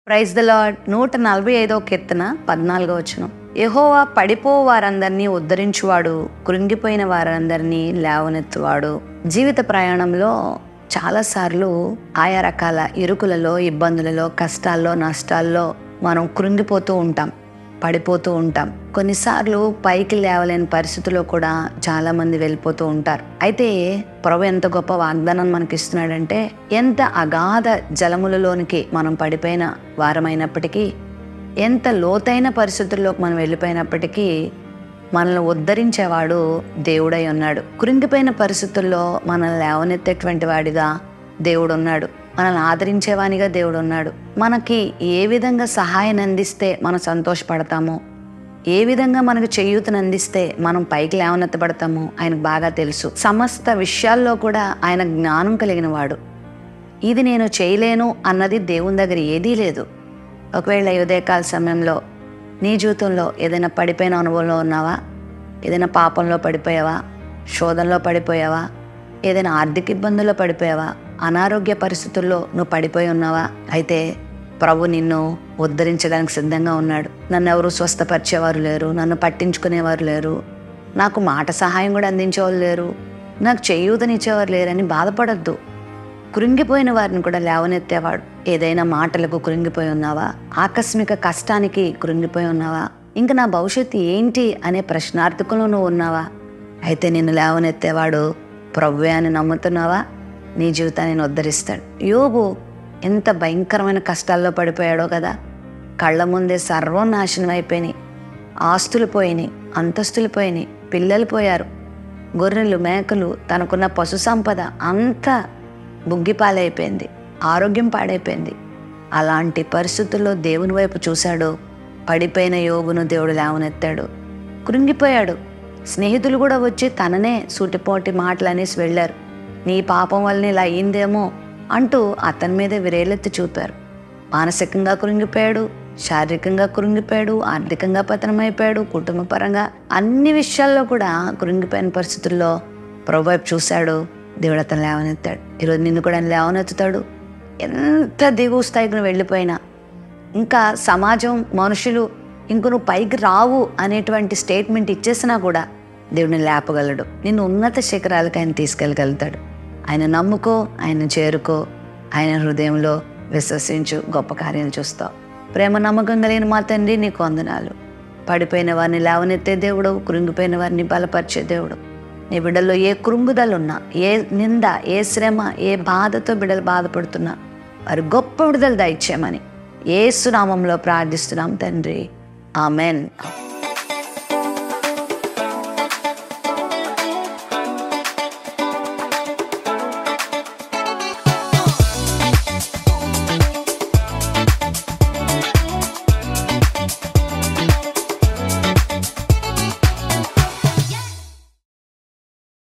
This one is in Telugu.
ప్రైజ్ ద లార్డ్ నూట నలభై ఐదో కీర్తన పద్నాలుగో వచనం యెహోవా పడిపో వారందరినీ ఉద్ధరించువాడు కృంగిపోయిన వారందరినీ లేవనెత్తువాడు జీవిత ప్రయాణంలో చాలాసార్లు ఆయా రకాల ఇరుకులలో ఇబ్బందులలో కష్టాల్లో నష్టాల్లో మనం కృంగిపోతూ ఉంటాం పడిపోతూ ఉంటాం కొన్నిసార్లు పైకి లేవలేని పరిస్థితుల్లో కూడా చాలా మంది వెళ్ళిపోతూ ఉంటారు అయితే ప్రభు ఎంత గొప్ప వాగ్దానం మనకి ఇస్తున్నాడంటే ఎంత అగాధ జలములలోనికి మనం పడిపోయిన వారమైనప్పటికీ ఎంత లోతైన పరిస్థితుల్లోకి మనం వెళ్ళిపోయినప్పటికీ మనల్ని ఉద్ధరించేవాడు దేవుడై ఉన్నాడు కృంగిపోయిన పరిస్థితుల్లో మనల్ని లేవనెత్తేటువంటి వాడిగా దేవుడు ఉన్నాడు మనల్ని ఆదరించేవానిగా దేవుడు ఉన్నాడు మనకి ఏ విధంగా సహాయాన్ని అందిస్తే మనం సంతోషపడతామో ఏ విధంగా మనకు చేయూతను అందిస్తే మనం పైకి లేవనెత్తబడతామో ఆయనకు బాగా తెలుసు సమస్త విషయాల్లో కూడా ఆయన జ్ఞానం కలిగిన వాడు ఇది నేను చేయలేను అన్నది దేవుని దగ్గర ఏదీ లేదు ఒకవేళ ఈ ఉదయకాల సమయంలో నీ జీవితంలో ఏదైనా పడిపోయిన అనుభవంలో ఉన్నావా ఏదైనా పాపంలో పడిపోయావా శోధనలో పడిపోయావా ఏదైనా ఆర్థిక ఇబ్బందుల్లో పడిపోయావా అనారోగ్య పరిస్థితుల్లో నువ్వు పడిపోయి ఉన్నావా అయితే ప్రభు నిన్ను ఉద్ధరించడానికి సిద్ధంగా ఉన్నాడు నన్ను ఎవరు స్వస్థపరిచేవారు లేరు నన్ను పట్టించుకునేవారు లేరు నాకు మాట సహాయం కూడా అందించేవారు లేరు నాకు చేయూతనిచ్చేవారు లేరని బాధపడద్దు కృంగిపోయిన వారిని కూడా లేవనెత్తేవాడు ఏదైనా మాటలకు కృంగిపోయి ఉన్నావా ఆకస్మిక కష్టానికి కృంగిపోయి ఉన్నావా ఇంక నా భవిష్యత్తు ఏంటి అనే ప్రశ్నార్థకంలో నువ్వు ఉన్నావా అయితే నిన్ను లేవనెత్తేవాడు ప్రభువే అని నమ్ముతున్నావా నీ జీవితాన్ని నేను ఉద్ధరిస్తాడు యోబు ఎంత భయంకరమైన కష్టాల్లో పడిపోయాడో కదా కళ్ళ ముందే సర్వం నాశనం అయిపోయినాయి ఆస్తులు పోయినాయి అంతస్తులు పోయినాయి పిల్లలు పోయారు గొర్రెలు మేకలు తనకున్న పశు సంపద అంతా బుగ్గిపాలైపోయింది ఆరోగ్యం పాడైపోయింది అలాంటి పరిస్థితుల్లో దేవుని వైపు చూశాడు పడిపోయిన యోగును దేవుడు లేవనెత్తాడు కృంగిపోయాడు స్నేహితులు కూడా వచ్చి తననే సూటిపోటి మాటలు అనేసి వెళ్ళారు నీ పాపం వల్లనే ఇలా అయిందేమో అంటూ అతని మీద విరేలెత్తి చూపారు మానసికంగా కృంగిపోయాడు శారీరకంగా కృంగిపోయాడు ఆర్థికంగా పతనమైపోయాడు కుటుంబపరంగా అన్ని విషయాల్లో కూడా కృంగిపోయిన పరిస్థితుల్లో ప్రభు వైపు చూశాడు దేవుడు అతను లేవనెత్తాడు ఈరోజు నిన్ను కూడా ఆయన లేవనెత్తుతాడు ఎంత దిగువ స్థాయికి నువ్వు వెళ్ళిపోయినా ఇంకా సమాజం మనుషులు ఇంక నువ్వు పైకి రావు అనేటువంటి స్టేట్మెంట్ ఇచ్చేసినా కూడా దేవుడిని లేపగలడు నిన్ను ఉన్నత శిఖరాలకు ఆయన తీసుకెళ్ళగలుగుతాడు ఆయన నమ్ముకో ఆయన చేరుకో ఆయన హృదయంలో విశ్వసించు గొప్ప కార్యాలు చూస్తావు ప్రేమ నమ్మకం కలిగిన మా తండ్రి నీకు వందనాలు పడిపోయిన వారిని లేవనెత్తే దేవుడు కృంగిపోయిన వారిని బలపరిచే దేవుడు నీ బిడ్డల్లో ఏ కృంగుదలున్నా ఏ నింద ఏ శ్రమ ఏ బాధతో బిడ్డలు బాధపడుతున్నా వారి గొప్ప విడుదల దయచేయమని ఏసునామంలో ప్రార్థిస్తున్నాం తండ్రి ఆమెన్